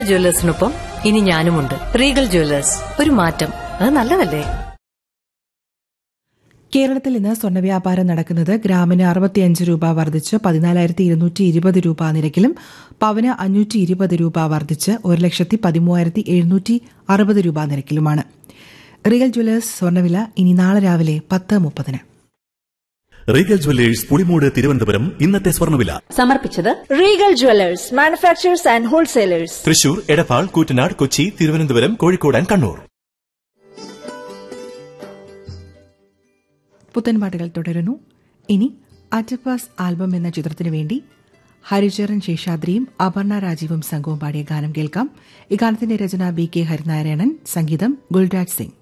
ജ്വല്ലേഴ്സിനൊപ്പം ഇനി ഞാനുമുണ്ട് Regal Jewellers ഒരു മാറ്റം അത് നല്ലതല്ലേ കേരളത്തിൽ ഇന്ന് സ്വർണ്ണവ്യാപാരം നടക്കുന്നത് ഗ്രാമിന് അറുപത്തിയഞ്ച് രൂപ വർദ്ധിച്ച് പതിനാലായിരത്തി ഇരുന്നൂറ്റി ഇരുപത് രൂപ നിരക്കിലും പവന് അഞ്ഞൂറ്റി ഇരുപത് രൂപ വർദ്ധിച്ച് ഒരു ലക്ഷത്തി പതിമൂവായിരത്തി എഴുന്നൂറ്റി അറുപത് രൂപ നിരക്കിലുമാണ് റിയൽ ജ്വല്ലേഴ്സ് സ്വർണ്ണവില ഇനി നാളെ രാവിലെ പത്ത് മുപ്പതിന് റീഗൽ ജ്വല്ലേഴ്സ് പുളിമൂട് തിരുവനന്തപുരം ഇന്നത്തെ സ്വർണ്ണവില സമർപ്പിച്ചത് Regal Jewelers, manufacturers and wholesalers. Thrissur Edappal Koottanad Kochi Thiruvananthapuram Kozhikode and Kannur പുത്തൻപാട്ടുകൾ തുടരുന്നു ഇനി അറ്റപ്പാസ് ആൽബം എന്ന ചിത്രത്തിനു വേണ്ടി ഹരിചരൺ ശേഷാദ്രിയും അപർണ രാജീവും സംഘവും പാടിയ ഗാനം കേൾക്കാം ഈ ഗാനത്തിന്റെ രചന ബി കെ ഹരിനാരായണൻ സംഗീതം ഗുൽരാജ് സിംഗ്